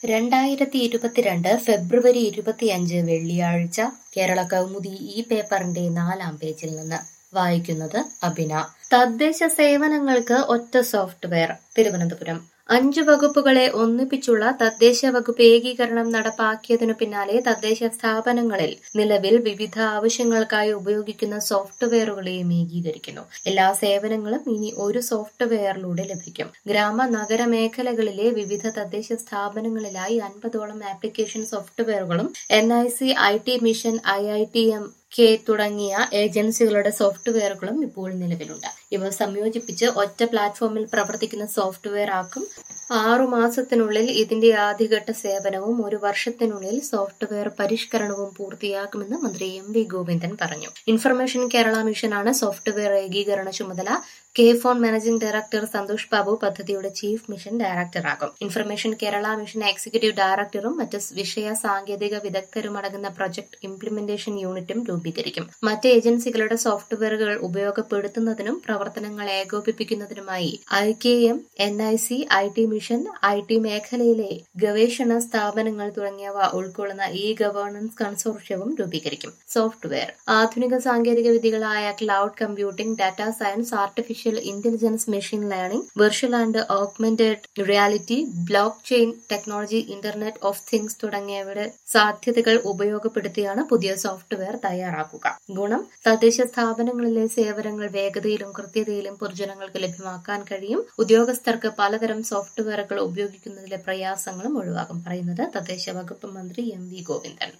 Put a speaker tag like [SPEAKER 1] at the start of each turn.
[SPEAKER 1] രണ്ടായിരത്തി ഇരുപത്തിരണ്ട് ഫെബ്രുവരി ഇരുപത്തിയഞ്ച് വെള്ളിയാഴ്ച കേരള കൗമുദി ഈ പേപ്പറിന്റെ നാലാം പേജിൽ നിന്ന് വായിക്കുന്നത് അബിന തദ്ദേശ സേവനങ്ങൾക്ക് ഒറ്റ സോഫ്റ്റ്വെയർ തിരുവനന്തപുരം അഞ്ചു വകുപ്പുകളെ ഒന്നിപ്പിച്ചുള്ള തദ്ദേശ വകുപ്പ് ഏകീകരണം നടപ്പാക്കിയതിനു പിന്നാലെ തദ്ദേശ സ്ഥാപനങ്ങളിൽ നിലവിൽ വിവിധ ആവശ്യങ്ങൾക്കായി ഉപയോഗിക്കുന്ന സോഫ്റ്റ്വെയറുകളെയും ഏകീകരിക്കുന്നു എല്ലാ സേവനങ്ങളും ഇനി ഒരു സോഫ്റ്റ്വെയറിലൂടെ ലഭിക്കും ഗ്രാമ നഗര മേഖലകളിലെ വിവിധ തദ്ദേശ സ്ഥാപനങ്ങളിലായി അൻപതോളം ആപ്ലിക്കേഷൻ സോഫ്റ്റ്വെയറുകളും N I C I T mission I I T M K തുടങ്ങിയ ഏജൻസികളുടെ സോഫ്റ്റ്വെയറുകളും ഇപ്പോൾ നിലവിലുണ്ട് ഇവ സംയോജിപ്പിച്ച് ഒറ്റ പ്ലാറ്റ്ഫോമിൽ പ്രവർത്തിക്കുന്ന സോഫ്റ്റ്വെയർ ആക്കും ആറു മാസത്തിനുള്ളിൽ ഇതിന്റെ ആദ്യഘട്ട സേവനവും ഒരു വർഷത്തിനുള്ളിൽ സോഫ്റ്റ്വെയർ പരിഷ്കരണവും പൂർത്തിയാക്കുമെന്ന് മന്ത്രി എം വി ഗോവിന്ദൻ പറഞ്ഞു ഇൻഫർമേഷൻ കേരള മിഷനാണ് സോഫ്റ്റ്വെയർ ഏകീകരണ ചുമതല K phone managing director Santhosh Babu പദ്ധതിയുടെ ചീഫ് മിഷൻ ഡയറക്ടറാകും ഇൻഫർമേഷൻ കേരള മിഷൻ എക്സിക്യൂട്ടീവ് ഡയറക്ടറും മറ്റ് വിഷയ സാങ്കേതിക വിദഗ്ധരും അടങ്ങുന്ന പ്രൊജക്ട് ഇംപ്ലിമെന്റേഷൻ യൂണിറ്റും രൂപീകരിക്കും മറ്റ് ഏജൻസികളുടെ സോഫ്റ്റ്വെയറുകൾ ഉപയോഗപ്പെടുത്തുന്നതിനും പ്രവർത്തനങ്ങൾ ഏകോപിപ്പിക്കുന്നതിനുമായി I K M N I C I T mission I T മേഖലയിലെ ഗവേഷണ സ്ഥാപനങ്ങൾ തുടങ്ങിയവ ഉൾക്കൊള്ളുന്ന ഇ ഗവേണൻസ് കൺസോർഷ്യവും രൂപീകരിക്കും സോഫ്റ്റ്വെയർ ആധുനിക സാങ്കേതിക വിദ്യകളായ cloud computing data science artificial intelligence machine learning virtual and augmented reality blockchain technology internet of things തുടങ്ങിയവയുടെ സാധ്യതകൾ ഉപയോഗപ്പെടുത്തിയാണ് പുതിയ സോഫ്റ്റ്വെയർ തയ്യാറാക്കുക ഗുണം തദ്ദേശ സ്ഥാപനങ്ങളിലെ സേവനങ്ങൾ വേഗതയിലും കൃത്യതയിലും പൊതുജനങ്ങൾക്ക് ലഭ്യമാക്കാൻ കഴിയും ഉദ്യോഗസ്ഥർക്ക് പലതരം സോഫ്റ്റ്വെയറുകൾ ഉപയോഗിക്കുന്നതിലെ പ്രയാസങ്ങളും ഒഴിവാകും പറയുന്നത് തദ്ദേശ വകുപ്പ് മന്ത്രി എം വി ഗോവിന്ദൻ